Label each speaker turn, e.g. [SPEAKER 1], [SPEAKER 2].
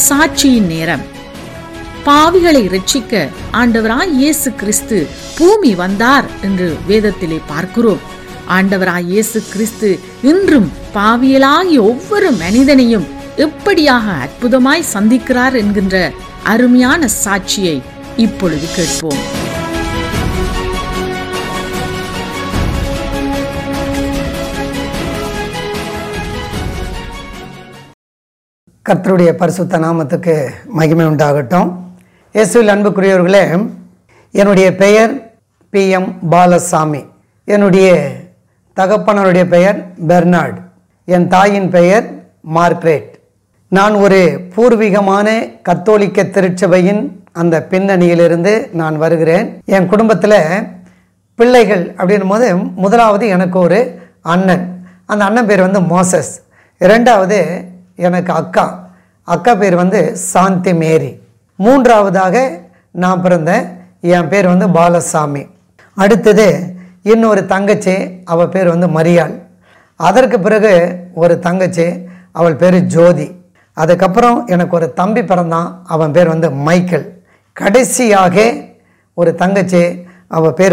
[SPEAKER 1] சாட்சியின் நேரம் பாவிகளை ரட்சிக்க ஆண்டவராய் இயேசு கிறிஸ்து பூமி வந்தார் என்று வேதத்திலே பார்க்கிறோம் ஆண்டவராய் இயேசு கிறிஸ்து இன்றும் பாவியலாகிய ஒவ்வொரு மனிதனையும் எப்படியாக அற்புதமாய் சந்திக்கிறார் என்கின்ற அருமையான சாட்சியை இப்பொழுது கேட்போம்
[SPEAKER 2] கர்த்தருடைய பரிசுத்த நாமத்துக்கு மகிமை உண்டாகட்டும் இயேசுவில் அன்புக்குரியவர்களே என்னுடைய பெயர் பி எம் பாலசாமி என்னுடைய தகப்பனருடைய பெயர் பெர்னார்ட் என் தாயின் பெயர் மார்க்ரேட் நான் ஒரு பூர்வீகமான கத்தோலிக்க திருச்சபையின் அந்த பின்னணியிலிருந்து நான் வருகிறேன் என் குடும்பத்தில் பிள்ளைகள் அப்படின்னும் போது முதலாவது எனக்கு ஒரு அண்ணன் அந்த அண்ணன் பேர் வந்து மோசஸ் இரண்டாவது எனக்கு அக்கா அக்கா பேர் வந்து சாந்தி மேரி மூன்றாவதாக நான் பிறந்தேன் என் பேர் வந்து பாலசாமி அடுத்தது இன்னொரு தங்கச்சி அவள் பேர் வந்து மரியாள் அதற்கு பிறகு ஒரு தங்கச்சி அவள் பேர் ஜோதி அதுக்கப்புறம் எனக்கு ஒரு தம்பி பிறந்தான் அவன் பேர் வந்து மைக்கேல் கடைசியாக ஒரு தங்கச்சி அவள் பேர்